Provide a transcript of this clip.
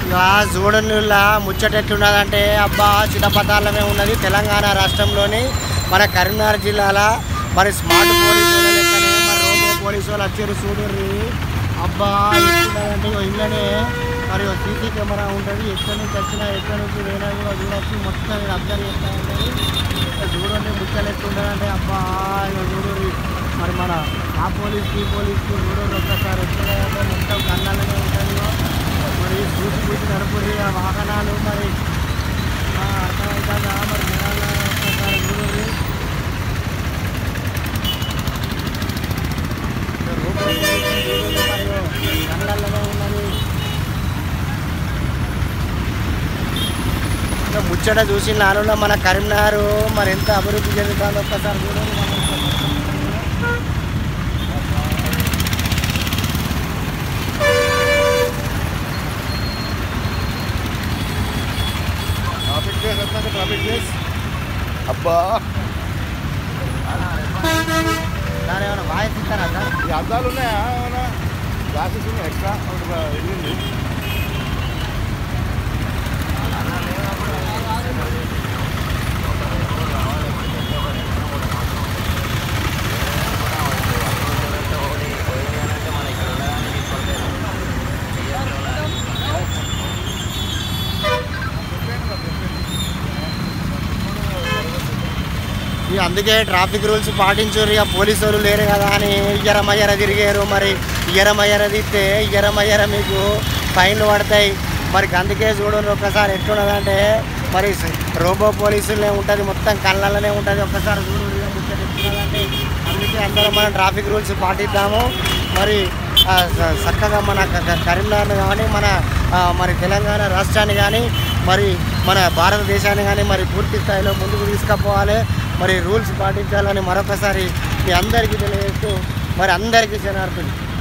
ఇక చూడనులా ముచ్చట ఎట్లున్నదంటే అబ్బా చిన్నపతాలమే ఉన్నది తెలంగాణ రాష్ట్రంలోని మన కరీంనగర్ జిల్లాల మరి స్మార్ట్ పోలీసు వాళ్ళ లెక్కనే మరి రోబో పోలీసు వాళ్ళు వచ్చారు చూడర్రి అబ్బా ఎట్లున్నదంటే ఇగో ఇళ్ళనే మరి సీసీ కెమెరా ఉంటుంది ఎక్కడి నుంచి వచ్చినా ఎక్కడి నుంచి పోయినా కూడా చూడొచ్చు మొత్తం ఇది అబ్జర్వ్ చేస్తూ ఉంటుంది ఇక్కడ చూడండి ముచ్చలు ఎట్లుంటుందంటే అబ్బా ఇక చూడండి మరి మన ఆ పోలీస్కి ఈ పోలీస్కి చూడండి ఒక్కసారి ఎట్లున్నాయంటే మొత్తం కళ్ళనే ఉంటుంది ఇగో. మరి చూసి చూసి నడుపురి ఆ వాహనాలు మరి ఆ, అర్థమవుతుందా మరి జనాల ఒక్కసారి చూడండి రోడ్డు పోలీసులు చూడండి మరి కళ్ళల్లోనే ఉన్నది ఇంకా ముచ్చట చూసి నాలో మన కరీంనగర్ మరి ఎంత అభివృద్ధి చెందుతుందో ఒక్కసారి చూడండి మనం ట్రాఫిక్ ప్లేస్ వస్తుంది ట్రాఫిక్ ప్లేస్ అబ్బా దాని ఏమైనా వాయిస్ ఇస్తారా సార్ ఈ అద్దాలు ఉన్నాయా ఏమైనా గ్లాసెస్ ఉన్నాయి ఎక్స్ట్రా వెళ్ళింది ఇక అందుకే ట్రాఫిక్ రూల్స్ పాటించారు ఇక పోలీసు వాళ్ళు లేరు కదా అని ఇయ్యరమయ్యర తిరిగారు మరి ఇయ్యరమయ్యర తిస్తే ఇయ్యరమయ్యర మీకు ఫైన్లు పడతాయి మరి అందుకే చూడండి ఒక్కసారి ఎట్లున్నదంటే మరి స- రోబో పోలీసులే ఉంటుంది మొత్తం కళ్ళలోనే ఉంటుంది ఒక్కసారి చూడండి ఇక ముచ్చట ఎట్లున్నదంటే అందుకే అందరం మనం ట్రాఫిక్ రూల్స్ పాటిద్దాము మరి ఆ, స- చక్కగా మన క- క- కరీంనగర్ కానీ మన ఆ, మరి తెలంగాణ రాష్ట్రాన్ని కానీ మరి మన భారతదేశాన్ని కానీ మరి పూర్తి స్థాయిలో ముందుకు తీసుకుపోవాలి మరి రూల్స్ పాటించాలని మరొకసారి మీ అందరికీ తెలియజేస్తూ మరి అందరికీ శనార్థులు